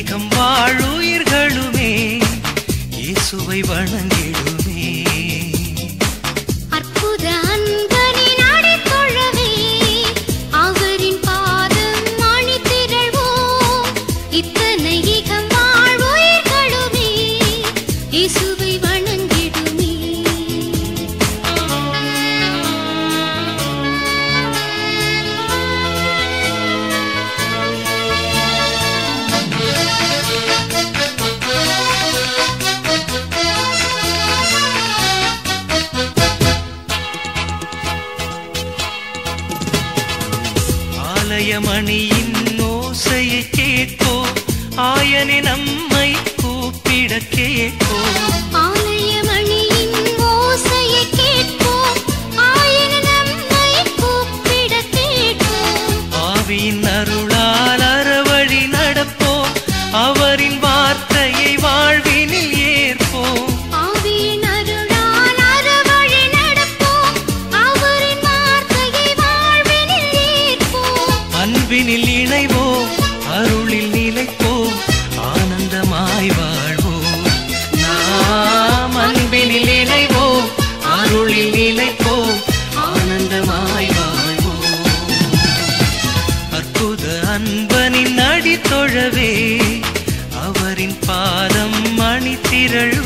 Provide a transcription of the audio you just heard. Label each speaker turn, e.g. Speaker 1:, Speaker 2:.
Speaker 1: ஈகம் வாழுயிர்களுமே இயேசுவை வணங்கிடுமே
Speaker 2: அற்புத அன்பனின் அடித்தொழவே அவரின் பாதம் அணிதிரள்வோம் இத்தனை இகம் வாழ்வுயிர்களுமே இயேசுவை வணங்கிடுமே
Speaker 1: ஆலயமணியின் ஓசையை கேட்போ ஆயனே நம்மை கூப்பிட கேட்போ
Speaker 2: ஆலயமணியின் ஓசையை கேட்போம் ஆயன நம்மை கூப்பிட கேட்போம்
Speaker 1: ஆவியின் அருளால் அறவழி நடப்போம் அவரின் வார்த்தையை வாழ்வினில் ஏற்போம்
Speaker 2: ஆவியின் அருளால் அறவழி நடப்போம் அவரின் வார்த்தையை வாழ்வினில் ஏற்போம்
Speaker 1: அன்பினில் இணைவோம் அருளில் நிலைப்போம் ஆனந்தமாய் வாழ்வோம் நாம் அன்பினில் இணைவோம் அருளில் நிலைப்போம் ஆனந்தமாய் வாழ்வோம் அற்புத அன்பனின் அடித்தொழவே அவரின் பாதம் மணித்திரள்